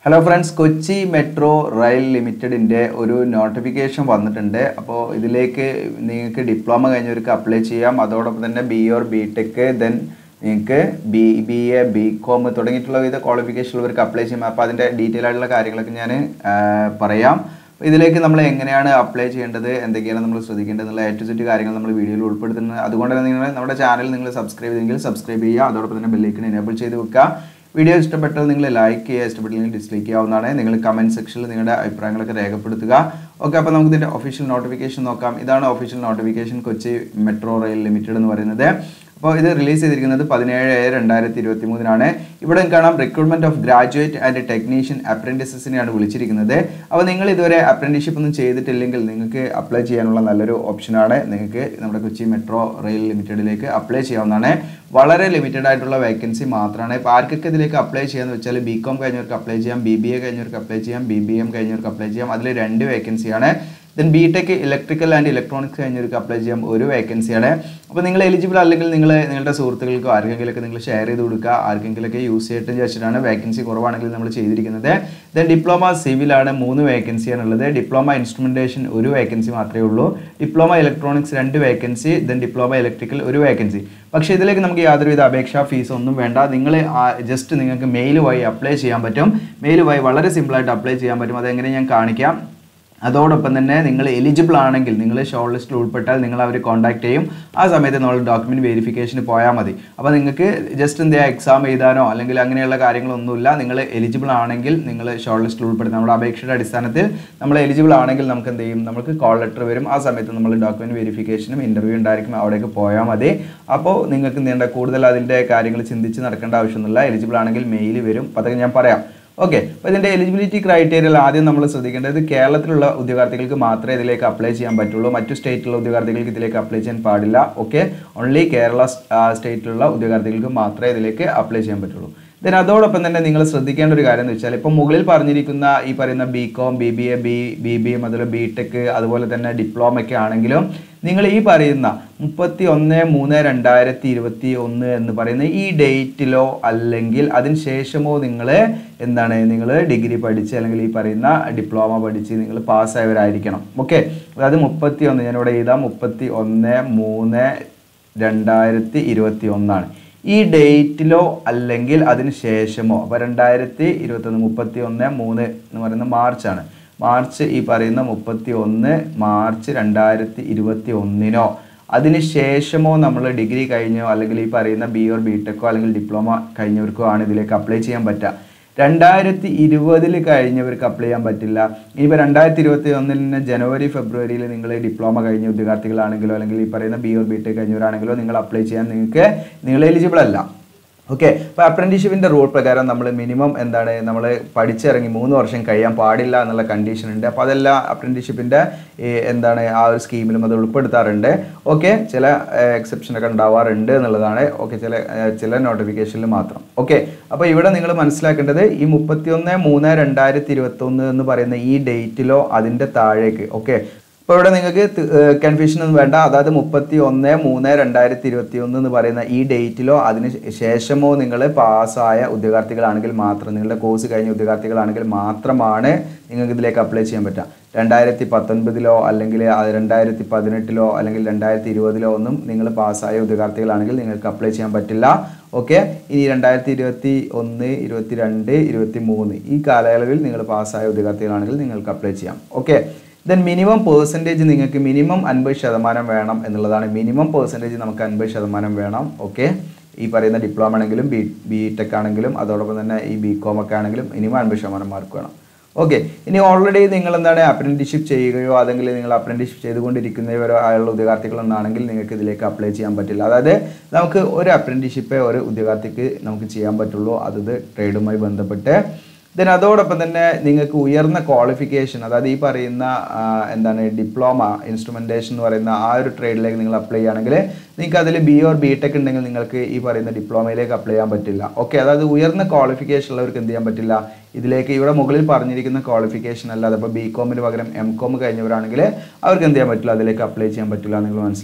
Hello friends Kochi metro rail ലിമിറ്റഡിൻ്റെ ഒരു notification വന്നിട്ടുണ്ട് അപ്പോൾ ഇതിലേക്ക് നിങ്ങൾക്ക് ഡിപ്ലോമ കഴിഞ്ഞവർക്ക് അപ്ലൈ ചെയ്യാം അതോടൊപ്പം തന്നെ B or B tech then നിങ്ങൾക്ക് B B A B com തുടങ്ങിയിട്ടുള്ള വിവിധ ക്വാളിഫിക്കേഷൻ ഉള്ളവർക്ക് അപ്ലൈ ചെയ്യാം അപ്പോൾ അതിൻ്റെ ഡീറ്റെയിൽ ആയിട്ടുള്ള കാര്യങ്ങളൊക്കെ ഞാൻ പറയാം അപ്പോൾ ഇതിലേക്ക് നമ്മൾ എങ്ങനെയാണ് അപ്ലൈ ചെയ്യേണ്ടത് എന്തൊക്കെയാണ് നമ്മൾ ശ്രദ്ധിക്കേണ്ടത് എന്നുള്ള എ ടു സെറ്റ് കാര്യങ്ങൾ നമ്മൾ വീഡിയോയിൽ ഉൾപ്പെടുത്തുന്നത് അതുകൊണ്ട് തന്നെ നിങ്ങൾ നമ്മുടെ ചാനൽ നിങ്ങൾ സബ്സ്ക്രൈബ് ചെയ്തെങ്കിൽ സബ്സ്ക്രൈബ് ചെയ്യുക അതോടൊപ്പം തന്നെ ബെല്ലൈക്കൺ എനേബിൾ ചെയ്ത് വെക്കുക വീഡിയോ ഇഷ്ടപ്പെട്ടാൽ നിങ്ങൾ ലൈക്ക് ചെയ്യുക ഇഷ്ടപ്പെട്ടില്ലെങ്കിൽ ഡിസ്ലൈക്ക് ചെയ്യാവുന്നതാണ് നിങ്ങൾ കമൻറ്റ് സെക്ഷനിൽ നിങ്ങളുടെ അഭിപ്രായങ്ങളൊക്കെ രേഖപ്പെടുത്തുക ഓക്കെ അപ്പോൾ നമുക്ക് ഇതിൻ്റെ ഒഫീഷ്യൽ നോട്ടിഫിക്കേഷൻ നോക്കാം ഇതാണ് official notification Kochi metro rail limited എന്ന് പറയുന്നത് അപ്പോൾ ഇത് റിലീസ് ചെയ്തിരിക്കുന്നത് പതിനേഴ് ഏഴ് രണ്ടായിരത്തി ഇരുപത്തി മൂന്നിനാണ് ഇവിടെ കാണാം recruitment of graduate and technician അപ്രന്റീസസിനെയാണ് വിളിച്ചിരിക്കുന്നത് അപ്പോൾ നിങ്ങൾ ഇതുവരെ അപ്രന്റീഷിപ്പ് ഒന്നും ചെയ്തിട്ടില്ലെങ്കിൽ നിങ്ങൾക്ക് അപ്ലൈ ചെയ്യാനുള്ള നല്ലൊരു ഓപ്ഷനാണ് നിങ്ങൾക്ക് നമ്മുടെ കൊച്ചി മെട്രോ റെയിൽ ലിമിറ്റഡിലേക്ക് അപ്ലൈ ചെയ്യാവുന്നതാണ് വളരെ ലിമിറ്റഡ് ആയിട്ടുള്ള വേക്കൻസി മാത്രമാണ് ഇപ്പോൾ ആർക്കൊക്കെ ഇതിലേക്ക് അപ്ലൈ ചെയ്യാന്ന് വെച്ചാൽ ബി കോം കഴിഞ്ഞവർക്ക് അപ്ലൈ ചെയ്യാം ബി ബി എ കഴിഞ്ഞവർക്ക് അപ്ലൈ ചെയ്യാം ബി ബി എം കഴിഞ്ഞവർക്ക് അപ്ലൈ ചെയ്യാം അതിൽ രണ്ട് വേക്കൻസിയാണ് then B tech electrical and electronics കഴിഞ്ഞവർക്ക് അപ്ലൈ ചെയ്യാം ഒരു വേക്കൻസിയാണ് അപ്പോൾ നിങ്ങൾ എലിജിബിൾ അല്ലെങ്കിൽ നിങ്ങൾ നിങ്ങളുടെ സുഹൃത്തുക്കൾക്കോ ആർക്കെങ്കിലുമൊക്കെ നിങ്ങൾ ഷെയർ ചെയ്ത് കൊടുക്കുക ആർക്കെങ്കിലുമൊക്കെ യൂസ് ചെയ്തിട്ട് വെച്ചിട്ടാണ് വേക്കൻസി കുറവാണെങ്കിൽ നമ്മൾ ചെയ്തിരിക്കുന്നത് ദെൻ ഡിപ്ലോമ സിവിലാണ് മൂന്ന് വേക്കൻസിയാണ് ഉള്ളത് ഡിപ്ലോമ ഇൻസ്ട്രുമെൻറ്റേഷൻ ഒരു വേക്കൻസി മാത്രമേ ഉള്ളൂ ഡിപ്ലോമ ഇലക്ട്രോണിക്സ് രണ്ട് വേക്കൻസി ദെൻ ഡിപ്ലോമ ഇലക്ട്രിക്കൽ ഒരു വേക്കൻസി പക്ഷേ ഇതിലേക്ക് നമുക്ക് യാതൊരുവിധ അപേക്ഷാ ഫീസ് ഒന്നും വേണ്ട നിങ്ങൾ ജസ്റ്റ് നിങ്ങൾക്ക് മെയിൽ വഴി അപ്ലൈ ചെയ്യാൻ പറ്റും മെയിൽ വഴി വളരെ സിമ്പിളായിട്ട് അപ്ലൈ ചെയ്യാൻ പറ്റും അതെങ്ങനെ ഞാൻ കാണിക്കാം അതോടൊപ്പം തന്നെ നിങ്ങൾ എലിജിബിൾ ആണെങ്കിൽ നിങ്ങൾ ഷോർട്ട് ലിസ്റ്റിൽ ഉൾപ്പെട്ടാൽ നിങ്ങൾ അവർ കോൺടാക്ട് ചെയ്യും ആ സമയത്ത് നമ്മൾ ഡോക്യുമെൻറ്റ് വെരിഫിക്കേഷന് പോയാൽ മതി അപ്പോൾ നിങ്ങൾക്ക് ജസ്റ്റ് എന്ത് ചെയ്യുക എക്സാം എഴുതാനോ അല്ലെങ്കിൽ അങ്ങനെയുള്ള കാര്യങ്ങളൊന്നുമില്ല നിങ്ങൾ എലിജിബിൾ ആണെങ്കിൽ നിങ്ങൾ ഷോർട്ട് ലിസ്റ്റിൽ ഉൾപ്പെടുത്തും നമ്മുടെ അപേക്ഷയുടെ അടിസ്ഥാനത്തിൽ നമ്മൾ എലിജിബിൾ ആണെങ്കിൽ നമുക്ക് എന്ത് ചെയ്യും നമുക്ക് കോൾ ലെറ്റർ വരും ആ സമയത്ത് നമ്മൾ ഡോക്യുമെൻറ്റ് വെരിഫിക്കേഷനും ഇൻ്റർവ്യൂ ഉണ്ടായിരിക്കും അവിടേക്ക് പോയാൽ മതി അപ്പോൾ നിങ്ങൾക്ക് നീണ്ട കൂടുതൽ അതിൻ്റെ കാര്യങ്ങൾ ചിന്തിച്ച് നടക്കേണ്ട ആവശ്യമൊന്നുമില്ല എലിജിബിൾ ആണെങ്കിൽ മെയിൽ വരും അപ്പോൾ അതൊക്കെ ഞാൻ പറയാം ഓക്കെ അപ്പോൾ ഇതിൻ്റെ എലിജിബിലിറ്റി ക്രൈറ്റീരിയൽ ആദ്യം നമ്മൾ ശ്രദ്ധിക്കേണ്ടത് കേരളത്തിലുള്ള ഉദ്യോഗാർത്ഥികൾക്ക് മാത്രമേ ഇതിലേക്ക് അപ്ലൈ ചെയ്യാൻ പറ്റുള്ളൂ മറ്റു സ്റ്റേറ്റിലുള്ള ഉദ്യോഗാർത്ഥികൾക്ക് ഇതിലേക്ക് അപ്ലൈ ചെയ്യാൻ പാടില്ല ഓക്കെ ഓൺലി കേരള സ്റ്റേറ്റിലുള്ള ഉദ്യോഗാർത്ഥികൾക്ക് മാത്രമേ ഇതിലേക്ക് അപ്ലൈ ചെയ്യാൻ പറ്റുള്ളൂ ദെൻ അതോടൊപ്പം തന്നെ നിങ്ങൾ ശ്രദ്ധിക്കേണ്ട ഒരു കാര്യം എന്ന് വെച്ചാൽ ഇപ്പോൾ മുകളിൽ പറഞ്ഞിരിക്കുന്ന ഈ പറയുന്ന B com B B A B B B M അതുപോലെ ബി ടെക് അതുപോലെ തന്നെ ഡിപ്ലോമ ഒക്കെ ആണെങ്കിലും നിങ്ങൾ ഈ പറയുന്ന മുപ്പത്തി ഒന്ന് മൂന്ന് രണ്ടായിരത്തി ഇരുപത്തി ഒന്ന് എന്ന് പറയുന്ന ഈ ഡേറ്റിലോ അല്ലെങ്കിൽ അതിന് ശേഷമോ നിങ്ങൾ എന്താണ് നിങ്ങൾ ഡിഗ്രി പഠിച്ച് അല്ലെങ്കിൽ ഈ പറയുന്ന ഡിപ്ലോമ പഠിച്ച് നിങ്ങൾ പാസ്സായവരായിരിക്കണം ഓക്കെ അതായത് മുപ്പത്തി ഒന്ന് ഞാനിവിടെ എഴുതാം മുപ്പത്തി ഒന്ന് മൂന്ന് രണ്ടായിരത്തി ഇരുപത്തി ഒന്നാണ് ഈ ഡേറ്റിലോ അല്ലെങ്കിൽ അതിന് ശേഷമോ അപ്പോൾ രണ്ടായിരത്തി ഇരുപത്തൊന്ന് മുപ്പത്തി ഒന്ന് മൂന്ന് എന്ന് പറയുന്നത് മാർച്ചാണ് മാർച്ച് ഈ പറയുന്ന മുപ്പത്തി ഒന്ന് മാർച്ച് രണ്ടായിരത്തി ഇരുപത്തി ഒന്നിനോ അതിന് ശേഷമോ നമ്മൾ ഡിഗ്രി കഴിഞ്ഞോ അല്ലെങ്കിൽ ഈ പറയുന്ന ബി ഓർ ബി ടെക്കോ അല്ലെങ്കിൽ ഡിപ്ലോമ കഴിഞ്ഞവർക്കോ ആണ് ഇതിലേക്ക് അപ്ലൈ ചെയ്യാൻ പറ്റുക രണ്ടായിരത്തി ഇരുപതിൽ കഴിഞ്ഞവർക്ക് അപ്ലൈ ചെയ്യാൻ പറ്റില്ല ഇനിയിപ്പോൾ രണ്ടായിരത്തി ഇരുപത്തി ഒന്നിൽ നിന്ന് ജനുവരി ഫെബ്രുവരിയിൽ നിങ്ങൾ ഡിപ്ലോമ കഴിഞ്ഞ ഉദ്യോഗാർത്ഥികളാണെങ്കിലോ അല്ലെങ്കിൽ ഈ പറയുന്ന ബി ഓർ ബി ടെക് കഴിഞ്ഞവരാണെങ്കിലോ നിങ്ങൾ അപ്ലൈ ചെയ്യാൻ നിങ്ങൾക്ക് നിങ്ങൾ എലിജിബിൾ അല്ല ഓക്കെ അപ്പോൾ അപ്രന്റീഷിപ്പിൻ്റെ റൂൾ പ്രകാരം നമ്മൾ മിനിമം എന്താണ് നമ്മൾ പഠിച്ചിറങ്ങി മൂന്ന് വർഷം കഴിയാൻ പാടില്ല എന്നുള്ള കണ്ടീഷൻ ഉണ്ട് അപ്പോൾ അതെല്ലാം അപ്രന്റീഷിപ്പിൻ്റെ എന്താണ് ആ ഒരു സ്കീമിലും അത് ഉൾപ്പെടുത്താറുണ്ട് ഓക്കെ ചില എക്സെപ്ഷനൊക്കെ ഉണ്ടാവാറുണ്ട് എന്നുള്ളതാണ് ഓക്കെ ചില ചില നോട്ടിഫിക്കേഷനിൽ മാത്രം ഓക്കെ അപ്പോൾ ഇവിടെ നിങ്ങൾ മനസ്സിലാക്കേണ്ടത് ഈ മുപ്പത്തിയൊന്ന് മൂന്ന് രണ്ടായിരത്തി ഇരുപത്തൊന്ന് എന്ന് പറയുന്ന ഈ ഡേറ്റിലോ അതിൻ്റെ താഴേക്ക് ഓക്കെ അപ്പോൾ ഇവിടെ നിങ്ങൾക്ക് കൺഫ്യൂഷൻ ഒന്നും വേണ്ട അതായത് മുപ്പത്തി ഒന്ന് മൂന്ന് രണ്ടായിരത്തി ഇരുപത്തി ഒന്ന് എന്ന് പറയുന്ന ഈ ഡേറ്റിലോ അതിന് ശേഷമോ നിങ്ങൾ പാസ്സായ ഉദ്യോഗാർത്ഥികളാണെങ്കിൽ മാത്രം നിങ്ങളുടെ കോഴ്സ് കഴിഞ്ഞ ഉദ്യോഗാർത്ഥികളാണെങ്കിൽ മാത്രമാണ് നിങ്ങൾക്ക് ഇതിലേക്ക് അപ്ലൈ ചെയ്യാൻ പറ്റുക രണ്ടായിരത്തി പത്തൊൻപതിലോ അല്ലെങ്കിൽ രണ്ടായിരത്തി പതിനെട്ടിലോ അല്ലെങ്കിൽ രണ്ടായിരത്തി ഇരുപതിലോ ഒന്നും നിങ്ങൾ പാസ്സായ ഉദ്യോഗാർത്ഥികളാണെങ്കിൽ നിങ്ങൾക്ക് അപ്ലൈ ചെയ്യാൻ പറ്റില്ല ഓക്കെ ഇനി രണ്ടായിരത്തി ഇരുപത്തി ഒന്ന് ഇരുപത്തി രണ്ട് ഇരുപത്തി മൂന്ന് ഈ കാലയളവിൽ നിങ്ങൾ പാസ്സായ ഉദ്യോഗാർത്ഥികളാണെങ്കിൽ നിങ്ങൾക്ക് അപ്ലൈ ചെയ്യാം ഓക്കെ ദെൻ മിനിമം പേഴ്സൻറ്റേജ് നിങ്ങൾക്ക് മിനിമം അൻപത് ശതമാനം വേണം എന്നുള്ളതാണ് മിനിമം പേഴ്സൻറ്റേജ് നമുക്ക് അൻപത് ശതമാനം വേണം ഓക്കെ ഈ പറയുന്ന ഡിപ്ലോമ ആണെങ്കിലും ബി ബി ടെക് ആണെങ്കിലും അതോടൊപ്പം തന്നെ ഈ ബി കോം ഒക്കെ ആണെങ്കിലും മിനിമം അൻപത് ശതമാനം മാർക്ക് വേണം ഓക്കെ ഇനി ഓൾറെഡി നിങ്ങൾ എന്താണ് അപ്രന്റീഷിപ്പ് ചെയ്യുകയോ അല്ലെങ്കിൽ നിങ്ങൾ അപ്രന്റീഷിപ്പ് ചെയ്തുകൊണ്ടിരിക്കുന്നവരോ ആയുള്ള ഉദ്യോഗാർത്ഥികളെന്നാണെങ്കിൽ നിങ്ങൾക്ക് ഇതിലേക്ക് അപ്ലൈ ചെയ്യാൻ പറ്റില്ല അതായത് നമുക്ക് ഒരു അപ്രന്റീഷിപ്പേ ഒരു ഉദ്യോഗാർത്ഥിക്ക് നമുക്ക് ചെയ്യാൻ പറ്റുള്ളൂ അതത് ട്രേഡുമായി ബന്ധപ്പെട്ട് ദെൻ അതോടൊപ്പം തന്നെ നിങ്ങൾക്ക് ഉയർന്ന ക്വാളിഫിക്കേഷൻ അതായത് ഈ പറയുന്ന എന്താണ് ഡിപ്ലോമ ഇൻസ്ട്രുമെൻറ്റേഷൻ എന്ന് പറയുന്ന ആ ഒരു ട്രേഡിലേക്ക് നിങ്ങൾ അപ്ലൈ ചെയ്യുകയാണെങ്കിൽ നിങ്ങൾക്ക് അതിൽ ബി ഓർ ബി ടെക് ഉണ്ടെങ്കിൽ നിങ്ങൾക്ക് ഈ പറയുന്ന ഡിപ്ലോമയിലേക്ക് അപ്ലൈ ചെയ്യാൻ പറ്റില്ല ഓക്കെ അതായത് ഉയർന്ന ക്വാളിഫിക്കേഷൻ ഉള്ളവർക്ക് എന്ത് ചെയ്യാൻ പറ്റില്ല ഇതിലേക്ക് ഇവിടെ മുകളിൽ പറഞ്ഞിരിക്കുന്ന ക്വാളിഫിക്കേഷൻ അല്ലാതെ അപ്പോൾ ബി കോമിന് പകരം എം കോം കഴിഞ്ഞവരാണെങ്കിൽ അവർക്ക് എന്ത് ചെയ്യാൻ പറ്റില്ല അതിലേക്ക് അപ്ലൈ ചെയ്യാൻ പറ്റില്ല നിങ്ങൾ മനസ്സിലാക്കുക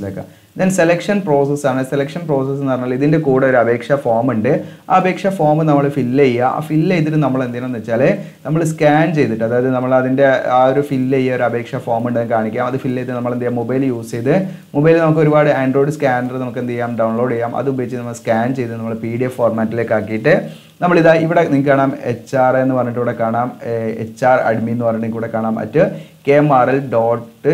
ദെൻ സെലക്ഷൻ പ്രോസസ്സ് ആണ് സെലക്ഷൻ പ്രോസസ്സ് എന്ന് പറഞ്ഞാൽ ഇതിൻ്റെ കൂടെ ഒരു അപേക്ഷ ഫോം ഉണ്ട് ആ അപേക്ഷ ഫോം നമ്മൾ ഫില്ല് ചെയ്യുക ആ ഫില്ല് ചെയ്തിട്ട് നമ്മൾ എന്തിനാന്ന് വെച്ചാൽ നമ്മൾ സ്കാൻ ചെയ്തിട്ട് അതായത് നമ്മൾ അതിൻ്റെ ആ ഒരു ഫില്ല് ചെയ്യുക ഒരു അപേക്ഷ ഫോം ഉണ്ടെന്ന് കാണിക്കാം അത് ഫില്ല് ചെയ്ത് നമ്മൾ എന്ത് ചെയ്യാം മൊബൈൽ യൂസ് ചെയ്ത് മൊബൈലിൽ നമുക്ക് ഒരുപാട് ആൻഡ്രോയിഡ് സ്കാനർ നമുക്ക് എന്ത് ചെയ്യാം ഡൗൺലോഡ് ചെയ്യാം അത് ഉപയോഗിച്ച് നമ്മൾ സ്കാൻ ചെയ്ത് നമ്മൾ പി ഡി എഫ് ഫോർമാറ്റിലേക്ക് ആക്കിയിട്ട് നമ്മളിതാ ഇവിടെ നിങ്ങൾക്ക് കാണാം എച്ച് ആർ എന്ന് പറഞ്ഞിട്ട് ഇവിടെ കാണാം എച്ച് ആർ അഡ്മി എന്ന് പറഞ്ഞിട്ട് കൂടെ കാണാം മറ്റ് K M R L dot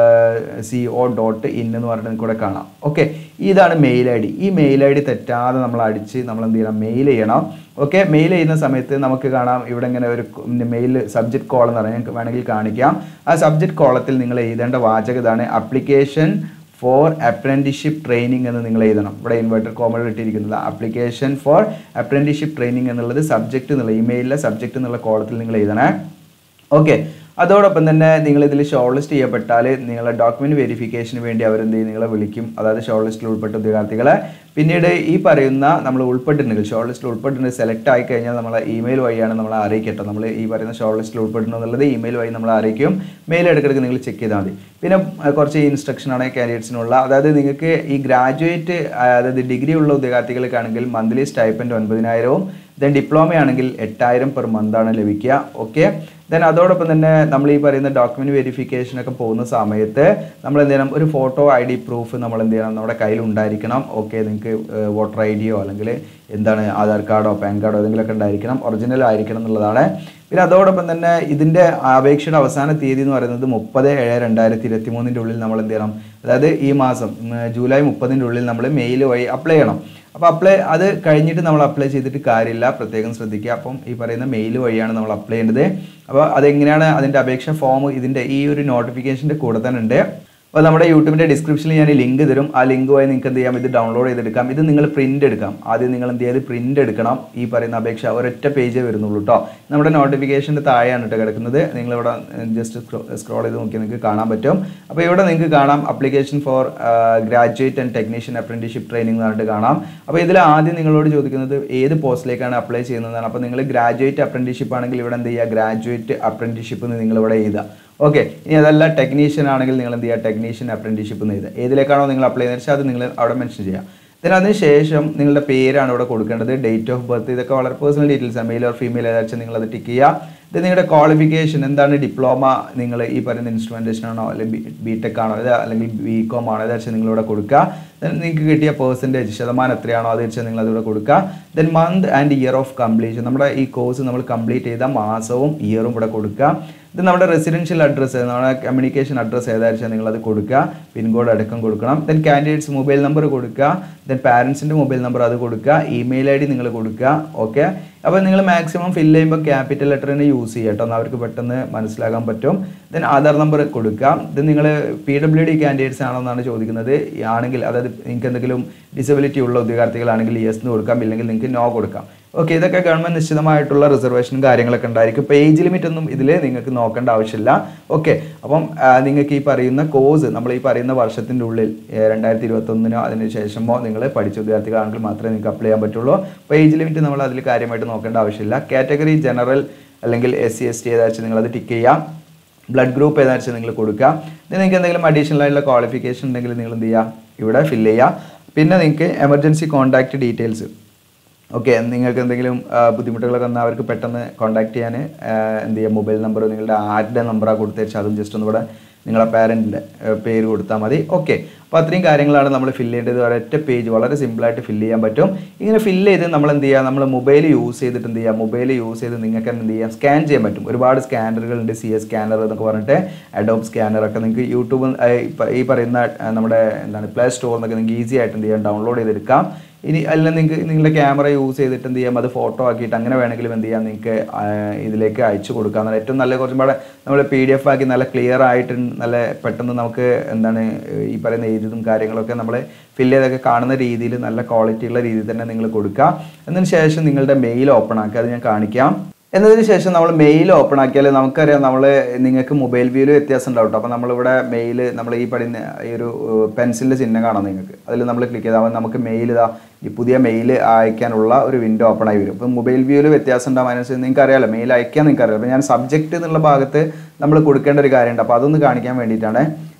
C O dot in എന്ന് പറഞ്ഞിട്ട് കൂടെ കാണാം ഓക്കെ ഇതാണ് മെയിൽ ഐ ഡി ഈ മെയിൽ ഐ ഡി തെറ്റാതെ നമ്മൾ അടിച്ച് നമ്മൾ എന്ത് ചെയ്യണം മെയിൽ ചെയ്യണം ഓക്കെ മെയിൽ ചെയ്യുന്ന സമയത്ത് നമുക്ക് കാണാം ഇവിടെ ഇങ്ങനെ ഒരു മെയിൽ സബ്ജക്ട് കോൾ എന്ന് പറഞ്ഞാൽ ഞങ്ങൾക്ക് വേണമെങ്കിൽ കാണിക്കാം ആ സബ്ജക്ട് കോളത്തിൽ നിങ്ങൾ എഴുതേണ്ട വാചകം ഇതാണ് അപ്ലിക്കേഷൻ ഫോർ അപ്രന്റീഷിപ്പ് ട്രെയിനിങ് എന്ന് നിങ്ങൾ എഴുതണം ഇവിടെ ഇൻവേർട്ടർ കോമൺ ഇട്ടിരിക്കുന്നത് അപ്ലിക്കേഷൻ ഫോർ അപ്രന്റീഷിപ്പ് ട്രെയിനിങ് എന്നുള്ളത് സബ്ജക്റ്റ് എന്നുള്ള ഇമെയിലിലെ സബ്ജക്റ്റ് എന്നുള്ള കോളത്തിൽ നിങ്ങൾ എഴുതണേ ഓക്കെ അതോടൊപ്പം തന്നെ നിങ്ങൾ ഇതിൽ ഷോർട്ട് ലിസ്റ്റ് ചെയ്യപ്പെട്ടാൽ നിങ്ങളുടെ ഡോക്യുമെന്റ് വെരിഫിക്കേഷന് വേണ്ടി അവരെന്ത് ചെയ്യും നിങ്ങളെ വിളിക്കും അതായത് ഷോർട്ട് ലിസ്റ്റിൽ ഉൾപ്പെട്ട ഉദ്യോഗാർത്ഥികളെ പിന്നീട് ഈ പറയുന്ന നമ്മൾ ഉൾപ്പെട്ടിട്ടുണ്ടെങ്കിൽ ഷോർട്ട് ലിസ്റ്റിൽ ഉൾപ്പെട്ടിട്ടുണ്ട് സെലക്ട് ആയി കഴിഞ്ഞാൽ നമ്മളെ ഇമെയിൽ വഴിയാണ് നമ്മളെ അറിയിക്കട്ടെ നമ്മൾ ഈ പറയുന്ന ഷോർട്ട് ലിസ്റ്റിൽ ഉൾപ്പെട്ടിട്ടുണ്ടെന്നുള്ളത് ഇമെയിൽ വഴി നമ്മൾ അറിയിക്കും മെയിൽ ഇടയ്ക്കിടയ്ക്ക് നിങ്ങൾ ചെക്ക് ചെയ്താൽ മതി പിന്നെ അഹ് കുറച്ച് ഇൻസ്ട്രക്ഷൻ ആണ് കാൻഡിഡേറ്റ്സിനുള്ള അതായത് നിങ്ങൾക്ക് ഈ ഗ്രാജുവേറ്റ് അതായത് ഡിഗ്രി ഉള്ള ഉദ്യോഗാർത്ഥികൾക്കാണെങ്കിൽ മന്ത്ലി സ്റ്റൈപ്പൻഡ് ഒൻപതിനായിരവും ദെൻ ഡിപ്ലോമ ആണെങ്കിൽ എട്ടായിരം പെർ മന്ത് ആണ് ലഭിക്കുക ഓക്കെ ദെൻ അതോടൊപ്പം തന്നെ നമ്മൾ ഈ പറയുന്ന ഡോക്യുമെന്റ് വെരിഫിക്കേഷൻ ഒക്കെ പോകുന്ന സമയത്ത് നമ്മൾ എന്ത് ചെയ്യണം ഒരു ഫോട്ടോ ഐ ഡി പ്രൂഫ് നമ്മൾ എന്ത് ചെയ്യണം നമ്മുടെ കയ്യിൽ ഉണ്ടായിരിക്കണം ഓക്കെ നിങ്ങൾക്ക് വോട്ടർ ഐ ഡിയോ അല്ലെങ്കിൽ എന്താണ് ആധാർ കാർഡോ പാൻ കാർഡോ ഏതെങ്കിലുമൊക്കെ ഉണ്ടായിരിക്കണം ഒറിജിനൽ ആയിരിക്കണം എന്നുള്ളതാണ് പിന്നെ അതോടൊപ്പം തന്നെ ഇതിൻ്റെ അപേക്ഷയുടെ അവസാന തീയതി എന്ന് പറയുന്നത് മുപ്പത് ഏഴ് രണ്ടായിരത്തി ഇരുപത്തി മൂന്നിൻ്റെ ഉള്ളിൽ നമ്മൾ എന്ത് ചെയ്യണം അതായത് ഈ മാസം ഉം, ജൂലൈ മുപ്പതിൻ്റെ ഉള്ളിൽ നമ്മൾ മെയിൽ വഴി അപ്ലൈ ചെയ്യണം അപ്പോൾ അപ്ലൈ അത് കഴിഞ്ഞിട്ട് നമ്മൾ അപ്ലൈ ചെയ്തിട്ട് കാര്യമില്ല പ്രത്യേകം ശ്രദ്ധിക്കുക അപ്പം ഈ പറയുന്ന മെയിൽ വഴിയാണ് നമ്മൾ അപ്ലൈ ചെയ്യേണ്ടത് അപ്പോൾ അതെങ്ങനെയാണ് അതിൻ്റെ അപേക്ഷ ഫോം ഇതിൻ്റെ ഈ ഒരു നോട്ടിഫിക്കേഷൻ്റെ കൂടെ തന്നെ ഉണ്ട് അപ്പോൾ നമ്മുടെ യൂട്യൂബിൻ്റെ ഡിസ്ക്രിപ്ഷനിൽ ഞാൻ ലിങ്ക് തരും ആ ലിങ്ക് വഴി നിങ്ങൾക്ക് എന്ത് ചെയ്യാം ഇത് ഡൗൺലോഡ് ചെയ്തെടുക്കാം ഇത് നിങ്ങൾ പ്രിൻ്റ് എടുക്കാം ആദ്യം നിങ്ങൾ എന്ത് ചെയ്ത് പ്രിൻ്റ് എടുക്കണം ഈ പറയുന്ന അപേക്ഷ ഒരൊറ്റ പേജേ വരുന്നുള്ളൂ കേട്ടോ നമ്മുടെ നോട്ടിഫിക്കേഷൻ്റെ താഴെയാണ് കേട്ടോ കിടക്കുന്നത് നിങ്ങളിവിടെ ജസ്റ്റ് സ്ക്രോൾ ചെയ്ത് നോക്കിയാൽ നിങ്ങൾക്ക് കാണാൻ പറ്റും അപ്പോൾ ഇവിടെ നിങ്ങൾക്ക് കാണാം application for graduate and technician apprenticeship training എന്ന് പറഞ്ഞിട്ട് കാണാം അപ്പോൾ ഇതിൽ ആദ്യം നിങ്ങളോട് ചോദിക്കുന്നത് ഏത് പോസ്റ്റിലേക്കാണ് അപ്ലൈ ചെയ്യുന്നതാണ് അപ്പോൾ നിങ്ങൾ ഗ്രാജുവേറ്റ് അപ്രന്റീഷിപ്പ് ആണെങ്കിൽ ഇവിടെ എന്ത് ചെയ്യുക ഗ്രാജുവേറ്റ് അപ്രന്റീഷിപ്പ് എന്ന് നിങ്ങൾ ഇവിടെ എഴുതുക ഓക്കെ ഇനി അതല്ല ടെക്നീഷ്യൻ ആണെങ്കിൽ നിങ്ങൾ എന്ത് ചെയ്യുക ടെക്നീഷ്യൻ അപ്രന്റീഷിപ്പ് എന്ന് എഴുതുക ഏതിലേക്കാണോ നിങ്ങൾ അപ്ലൈ ചെയ്യുന്നത് വെച്ചാൽ അത് നിങ്ങൾ അവിടെ മെൻഷൻ ചെയ്യുക then അതിന് ശേഷം നിങ്ങളുടെ പേരാണ് ഇവിടെ കൊടുക്കേണ്ടത് ഡേറ്റ് ഓഫ് ബർത്ത് ഇതൊക്കെ വളരെ പേഴ്സണൽ ഡീറ്റെയിൽസ് ആണ് മെയിൽ ഓർ ഫീമെയിൽ ഏതാச்சுം നിങ്ങൾ അത് ടിക്ക് ചെയ്യുക ഇത് നിങ്ങളുടെ ക്വാളിഫിക്കേഷൻ എന്താണ് ഡിപ്ലോമ നിങ്ങൾ ഈ പറയുന്ന ഇൻസ്ട്രുമെൻറ്റേഷൻ ആണോ അല്ലെങ്കിൽ ബി ടെക് ആണോ ഇത് അല്ലെങ്കിൽ ബി കോം ആണോ ഏതാச்சுം നിങ്ങളിവിടെ കൊടുക്കുക ദെൻ നിങ്ങൾക്ക് കിട്ടിയ പേഴ്സൻറ്റേജ് ശതമാനം എത്രയാണോ അത് വെച്ചാൽ നിങ്ങൾ അതിവിടെ കൊടുക്കുക then month and year of completion നമ്മുടെ ഈ കോഴ്സ് നമ്മൾ കംപ്ലീറ്റ് ചെയ്ത മാസവും ഇയറും ഇവിടെ കൊടുക്കുക ഇത് നമ്മുടെ റെസിഡൻഷ്യൽ അഡ്രസ്സ് നമ്മുടെ കമ്മ്യൂണിക്കേഷൻ അഡ്രസ്സ് ഏതാച്ചാൽ നിങ്ങൾ അത് കൊടുക്കുക പിൻകോഡ് അടക്കം കൊടുക്കണം ദെൻ കാൻഡിഡേറ്റ്സ് മൊബൈൽ നമ്പർ കൊടുക്കുക ദെൻ പാരൻസിൻ്റെ മൊബൈൽ നമ്പർ അത് കൊടുക്കുക ഇമെയിൽ ഐ ഡി നിങ്ങൾ കൊടുക്കുക ഓക്കെ അപ്പോൾ നിങ്ങൾ മാക്സിമം ഫില്ല് ചെയ്യുമ്പോൾ ക്യാപിറ്റൽ ലെറ്റർ തന്നെ യൂസ് ചെയ്യുക കേട്ടോ എന്നാൽ അവർക്ക് പെട്ടെന്ന് മനസ്സിലാക്കാൻ പറ്റും ദെൻ ആധാർ നമ്പർ കൊടുക്കുക ഇത് നിങ്ങൾ പി ഡബ്ല്യു ഡി കാൻഡിഡേറ്റ്സ് ആണോ എന്നാണ് ചോദിക്കുന്നത് ആണെങ്കിൽ അതായത് നിങ്ങൾക്ക് എന്തെങ്കിലും ഡിസബിലിറ്റി ഉള്ള ഉദ്യോഗാർത്ഥികളാണെങ്കിൽ യെസ് എന്ന് കൊടുക്കാം ഇല്ലെങ്കിൽ നിങ്ങൾക്ക് നോ കൊടുക്കാം ഓക്കെ ഇതൊക്കെ ഗവൺമെന്റ് നിശ്ചിതമായിട്ടുള്ള റിസർവേഷനും കാര്യങ്ങളൊക്കെ ഉണ്ടായിരിക്കും ഇപ്പോൾ ഏജ് ലിമിറ്റ് ഒന്നും ഇതിൽ നിങ്ങൾക്ക് നോക്കേണ്ട ആവശ്യമില്ല ഓക്കെ അപ്പം ആ, നിങ്ങൾക്ക് ഈ പറയുന്ന കോഴ്സ് നമ്മൾ ഈ പറയുന്ന വർഷത്തിൻ്റെ ഉള്ളിൽ രണ്ടായിരത്തി ഇരുപത്തൊന്നിനോ അതിന് ശേഷമോ നിങ്ങൾ പഠിച്ച ഉദ്യോഗാർത്ഥികളാണെങ്കിൽ മാത്രമേ നിങ്ങൾക്ക് അപ്ലൈ ചെയ്യാൻ പറ്റുള്ളൂ അപ്പോൾ ഏജ് ലിമിറ്റ് നമ്മൾ അതിൽ കാര്യമായിട്ട് നോക്കേണ്ട ആവശ്യമില്ല കാറ്റഗറി ജനറൽ അല്ലെങ്കിൽ എസ് സി എസ് ടി ഏതാச்சுം നിങ്ങളത് ടിക്ക് ചെയ്യാം ബ്ലഡ് ഗ്രൂപ്പ് ഏതാണെന്ന് നിങ്ങൾ കൊടുക്കുക ഇത് നിങ്ങൾക്ക് എന്തെങ്കിലും അഡീഷണൽ ആയിട്ടുള്ള ക്വാളിഫിക്കേഷൻ ഉണ്ടെങ്കിൽ നിങ്ങൾ എന്ത് ചെയ്യുക ഇവിടെ ഫില്ല് ചെയ്യുക പിന്നെ നിങ്ങൾക്ക് എമർജൻസി കോൺടാക്റ്റ് ഡീറ്റെയിൽസ് ഓക്കെ നിങ്ങൾക്ക് എന്തെങ്കിലും ആ, ബുദ്ധിമുട്ടുകളൊക്കെ വന്നാൽ അവർക്ക് പെട്ടെന്ന് കോൺടാക്ട് ചെയ്യാൻ ആ, എന്ത് ചെയ്യുക മൊബൈൽ നമ്പർ നിങ്ങളുടെ ആരുടെ നമ്പറാണ് കൊടുത്തേച്ചാൽ അതും ജസ്റ്റ് ഒന്ന് ഇവിടെ നിങ്ങളെ പാരൻറ്റിൻ്റെ പേര് കൊടുത്താൽ മതി ഓക്കെ അപ്പോൾ അത്രയും കാര്യങ്ങളാണ് നമ്മൾ ഫില്ല് ചെയ്യേണ്ടത് ഒരൊറ്റ പേജ് വളരെ സിമ്പിളായിട്ട് ഫില്ല് ചെയ്യാൻ പറ്റും ഇങ്ങനെ ഫില്ല് ചെയ്ത് നമ്മൾ എന്ത് ചെയ്യുക നമ്മൾ മൊബൈൽ യൂസ് ചെയ്തിട്ട് എന്ത് ചെയ്യുക മൊബൈൽ യൂസ് ചെയ്ത് നിങ്ങൾക്ക് എന്ത് ചെയ്യാം സ്കാൻ ചെയ്യാൻ പറ്റും ഒരുപാട് സ്കാനറുകളുണ്ട് സി എസ് സ്കാനർ എന്നൊക്കെ പറഞ്ഞിട്ട് അഡോബ് സ്കാനർ ഒക്കെ നിങ്ങൾക്ക് യൂട്യൂബ് ഈ പറയുന്ന ആ, നമ്മുടെ എന്താണ് പ്ലേ സ്റ്റോറിൽ നിന്നൊക്കെ നിങ്ങൾക്ക് ഈസി ആയിട്ട് എന്ത് ചെയ്യാം ഡൗൺലോഡ് ചെയ്തെടുക്കാം ഇനി അല്ല നിങ്ങൾക്ക് നിങ്ങളുടെ ക്യാമറ യൂസ് ചെയ്തിട്ട് എന്ത് ചെയ്യാം അത് ഫോട്ടോ ആക്കിയിട്ട് അങ്ങനെ വേണമെങ്കിലും എന്ത് ചെയ്യാം നിങ്ങൾക്ക് ആ, ഇതിലേക്ക് അയച്ചു കൊടുക്കാം എന്നാൽ ഏറ്റവും നല്ല കുറച്ചും കൂടെ നമ്മൾ പി ഡി എഫ് ആക്കി നല്ല ക്ലിയർ ആയിട്ട് നല്ല പെട്ടെന്ന് നമുക്ക് എന്താണ് ഈ പറയുന്ന എഴുതും കാര്യങ്ങളൊക്കെ നമ്മൾ ഫില്ല് ചെയ്തൊക്കെ കാണുന്ന രീതിയിൽ നല്ല ക്വാളിറ്റി ഉള്ള രീതിയിൽ തന്നെ നിങ്ങൾ കൊടുക്കുക എന്നതിന് ശേഷം നിങ്ങളുടെ മെയിൽ ഓപ്പൺ ആക്കുക അത് ഞാൻ കാണിക്കാം എന്നതിന് ശേഷം നമ്മൾ മെയിൽ ഓപ്പൺ ആക്കിയാൽ നമുക്കറിയാം നമ്മൾ നിങ്ങൾക്ക് മൊബൈൽ വ്യൂവിൽ വ്യത്യാസം ഉണ്ടാവും അപ്പോൾ നമ്മളിവിടെ മെയിൽ നമ്മൾ ഈ പറയുന്ന ഈ ഒരു പെൻസിലിൻ്റെ ചിഹ്നം കാണാം നിങ്ങൾക്ക് അതിൽ നമ്മൾ ക്ലിക്ക് ചെയ്താൽ നമുക്ക് മെയിൽ ഇതാ ഈ പുതിയ മെയിൽ അയക്കാനുള്ള ഒരു വിൻഡോ ഓപ്പൺ ആയി വരും അപ്പോൾ മൊബൈൽ വ്യൂവിൽ വ്യത്യാസം ഉണ്ടാവും അതിനനുസരിച്ച് നിങ്ങൾക്ക് അറിയാമല്ലോ മെയിൽ അയക്കാൻ നിങ്ങൾക്ക് അറിയാം അപ്പോൾ ഞാൻ സബ്ജക്റ്റ് എന്നുള്ള ഭാഗത്ത് നമ്മൾ കൊടുക്കേണ്ട ഒരു കാര്യമുണ്ട് അപ്പോൾ അതൊന്ന് കാണിക്കാൻ വേണ്ടിയിട്ടാണ്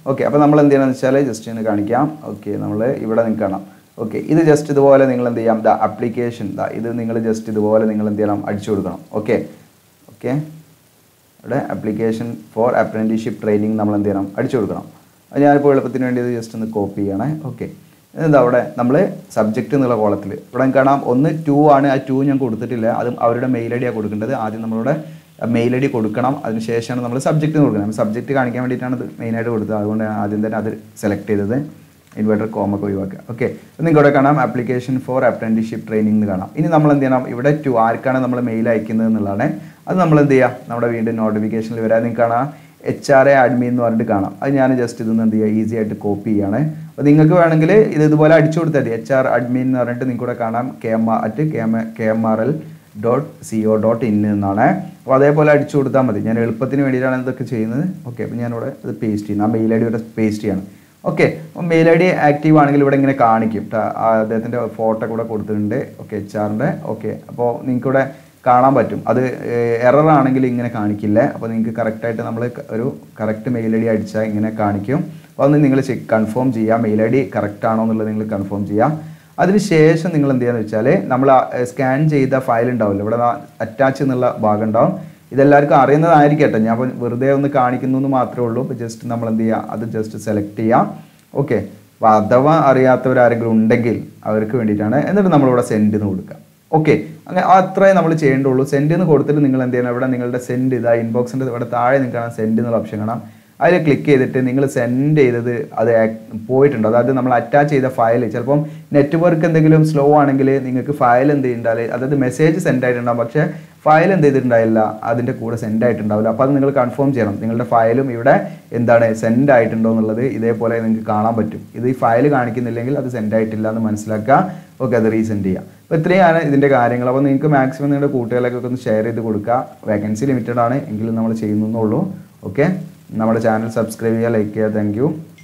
ഓക്കെ അപ്പോൾ നമ്മൾ എന്ത് ചെയ്യണമെന്ന് വെച്ചാൽ ജസ്റ്റ് ഒന്ന് കാണിക്കാം ഓക്കെ നമ്മൾ ഇവിടെ നിങ്ങൾക്ക് കാണാം ഓക്കെ ഇത് ജസ്റ്റ് ഇതുപോലെ നിങ്ങൾ എന്ത് ചെയ്യാം ദ ആപ്ലിക്കേഷൻ ദാ ഇത് നിങ്ങൾ ജസ്റ്റ് ഇതുപോലെ നിങ്ങൾ എന്ത് ചെയ്യണം അടിച്ചു കൊടുക്കണം ഓക്കെ ഓക്കെ ഇവിടെ ആപ്ലിക്കേഷൻ ഫോർ അപ്രൻറ്റീഷിപ്പ് ട്രെയിനിങ് നമ്മൾ എന്ത് ചെയ്യണം അടിച്ചു കൊടുക്കണം അത് ഞാനിപ്പോൾ എളുപ്പത്തിന് വേണ്ടി ഇത് ജസ്റ്റ് ഒന്ന് കോപ്പി ചെയ്യണേ ഓക്കെ എന്താ അവിടെ നമ്മൾ സബ്ജക്റ്റ് എന്നുള്ള കോളത്തിൽ ഇവിടെ കാണാം ഒന്ന് ടു ആണ് ആ ടു ഞാൻ കൊടുത്തിട്ടില്ല അതും അവരുടെ മെയിൽ ഐ ഡിയാണ് കൊടുക്കേണ്ടത് ആദ്യം നമ്മളുടെ മെയിൽ ഐ ഡി കൊടുക്കണം അതിനുശേഷമാണ് നമ്മൾ സബ്ജക്റ്റ് കൊടുക്കുന്നത് സബ്ജക്റ്റ് കാണിക്കാൻ വേണ്ടിയിട്ടാണ് ഇത് മെയിനായിട്ട് കൊടുത്തത് അതുകൊണ്ട് ആദ്യം തന്നെ അത് സെലക്ട് ചെയ്തത് ഇൻവെർട്ടർ കോമൊക്കെ ഒഴിവാക്കുക ഓക്കെ നിങ്ങൾക്ക് ഇവിടെ കാണാം ആപ്ലിക്കേഷൻ ഫോർ അപ്രൻറ്റീഷിപ്പ് ട്രെയിനിങ് എന്ന് കാണാം ഇനി നമ്മൾ എന്ത് ചെയ്യണം ഇവിടെ ടു ആർക്കാണ് നമ്മൾ മെയിൽ അയക്കുന്നത് എന്നുള്ളതാണ് അത് നമ്മൾ എന്ത് ചെയ്യുക നമ്മുടെ വീണ്ടും നോട്ടിഫിക്കേഷനിൽ വരാൻ നിങ്ങൾക്ക് കാണാം എച്ച് ആർ എ അഡ്മിൻ എന്ന് പറഞ്ഞിട്ട് കാണാം അത് ഞാൻ ജസ്റ്റ് ഇതൊന്ന് എന്ത് ചെയ്യുക ഈസി ആയിട്ട് കോപ്പി ചെയ്യാണ് അപ്പോൾ നിങ്ങൾക്ക് വേണമെങ്കിൽ ഇത് ഇതുപോലെ അടിച്ചു കൊടുത്താൽ മതി എച്ച് ആർ അഡ്മിൻ എന്ന് പറഞ്ഞിട്ട് നിങ്ങൾക്ക് ഇവിടെ കാണാം K M R at K M K M R L dot C O dot in എന്നാണ് അപ്പോൾ അതേപോലെ അടിച്ചു കൊടുത്താൽ മതി ഞാൻ എളുപ്പത്തിന് വേണ്ടിയിട്ടാണ് ഇതൊക്കെ ചെയ്യുന്നത് ഓക്കെ അപ്പോൾ ഞാനിവിടെ ഇത് പേസ്റ്റ് ചെയ്യുന്നു ആ മെയിൽ ഐ ഡി ഇവിടെ പേസ്റ്റ് ചെയ്യണം ഓക്കെ അപ്പോൾ മെയിൽ ഐ ഡി ആക്റ്റീവ് ആണെങ്കിൽ ഇവിടെ ഇങ്ങനെ കാണിക്കും ട്ടാ. ആ അദ്ദേഹത്തിൻ്റെ ഫോട്ടോ കൂടെ കൊടുത്തിട്ടുണ്ട് ഓക്കെ എച്ച് ആറിൻ്റെ ഓക്കെ അപ്പോൾ നിങ്ങൾക്ക് ഇവിടെ കാണാൻ പറ്റും അത് എറർ ആണെങ്കിൽ ഇങ്ങനെ കാണിക്കില്ല അപ്പോൾ നിങ്ങൾക്ക് കറക്റ്റായിട്ട് നമ്മൾ ഒരു കറക്റ്റ് മെയിൽ ഐ ഡി അടിച്ചാൽ ഇങ്ങനെ കാണിക്കും അപ്പോൾ അതൊന്ന് നിങ്ങൾ ചെക്ക് കൺഫേം ചെയ്യുക മെയിൽ ഐ ഡി കറക്റ്റ് ആണോ എന്നുള്ളത് നിങ്ങൾ കൺഫേം ചെയ്യുക അതിനുശേഷം നിങ്ങൾ എന്ത് ചെയ്യാന്ന് വെച്ചാൽ നമ്മൾ സ്കാൻ ചെയ്ത ഫയൽ ഉണ്ടാവില്ല ഇവിടെ അറ്റാച്ച് എന്നുള്ള ഭാഗം ഉണ്ടാവും ഇതെല്ലാവർക്കും അറിയുന്നതായിരിക്കട്ടെ ഞാൻ അപ്പോൾ വെറുതെ ഒന്ന് കാണിക്കുന്നു എന്ന് മാത്രമേ ഉള്ളൂ അപ്പോൾ ജസ്റ്റ് നമ്മൾ എന്ത് ചെയ്യുക അത് ജസ്റ്റ് സെലക്ട് ചെയ്യാം ഓക്കെ അപ്പോൾ അഥവാ അറിയാത്തവരാരെങ്കിലും ഉണ്ടെങ്കിൽ അവർക്ക് വേണ്ടിയിട്ടാണ് എന്നിട്ട് നമ്മളിവിടെ സെൻഡ് എന്ന് കൊടുക്കുക ഓക്കെ അങ്ങനെ അത്രേ നമ്മൾ ചെയ്യേണ്ടുള്ളൂ സെൻഡ് എന്ന് കൊടുത്തിട്ട് നിങ്ങൾ എന്ത് ചെയ്യണം ഇവിടെ നിങ്ങളുടെ സെൻഡ് ഇതാ ഇൻബോക്സിൻ്റെ ഇവിടെ താഴെ നിങ്ങൾക്ക് കാണാം സെൻഡ് എന്നുള്ള ഓപ്ഷൻ കാണാം അതിൽ ക്ലിക്ക് ചെയ്തിട്ട് നിങ്ങൾ സെൻഡ് ചെയ്തത് അത് ആക്- പോയിട്ടുണ്ട് അതായത് നമ്മൾ അറ്റാച്ച് ചെയ്ത ഫയൽ ചിലപ്പം നെറ്റ്വർക്ക് എന്തെങ്കിലും സ്ലോ ആണെങ്കിൽ നിങ്ങൾക്ക് ഫയൽ എന്ത് ചെയ്തിട്ടുണ്ടാവില്ല അതായത് മെസ്സേജ് സെൻഡ് ആയിട്ടുണ്ടാവും പക്ഷേ ഫയൽ എന്ത് ചെയ്തിട്ടുണ്ടായില്ല അതിൻ്റെ കൂടെ സെൻഡ് ആയിട്ടുണ്ടാവില്ല അപ്പോൾ അത് നിങ്ങൾ കൺഫേം ചെയ്യണം നിങ്ങളുടെ ഫയലും ഇവിടെ എന്താണ് സെൻഡ് ആയിട്ടുണ്ടോ എന്നുള്ളത് ഇതേപോലെ നിങ്ങൾക്ക് കാണാൻ പറ്റും ഇത് ഈ ഫയൽ കാണിക്കുന്നില്ലെങ്കിൽ അത് സെൻഡ് ആയിട്ടില്ല എന്ന് മനസ്സിലാക്കുക ഓക്കെ അത് റീസെൻഡ് ചെയ്യുക അപ്പോൾ ഇത്രയാണ് ഇതിൻ്റെ കാര്യങ്ങൾ അപ്പോൾ നിങ്ങൾക്ക് മാക്സിമം നിങ്ങളുടെ കൂട്ടുകാരിലൊക്കെ ഒന്ന് ഷെയർ ചെയ്ത് കൊടുക്കുക വേക്കൻസി ലിമിറ്റഡ് ആണ് എങ്കിലും നമ്മൾ ചെയ്യുന്നുള്ളൂ ഓക്കെ നമ്മുടെ ചാനൽ സബ്സ്ക്രൈബ് ചെയ്യുക ലൈക്ക് ചെയ്യുക താങ്ക്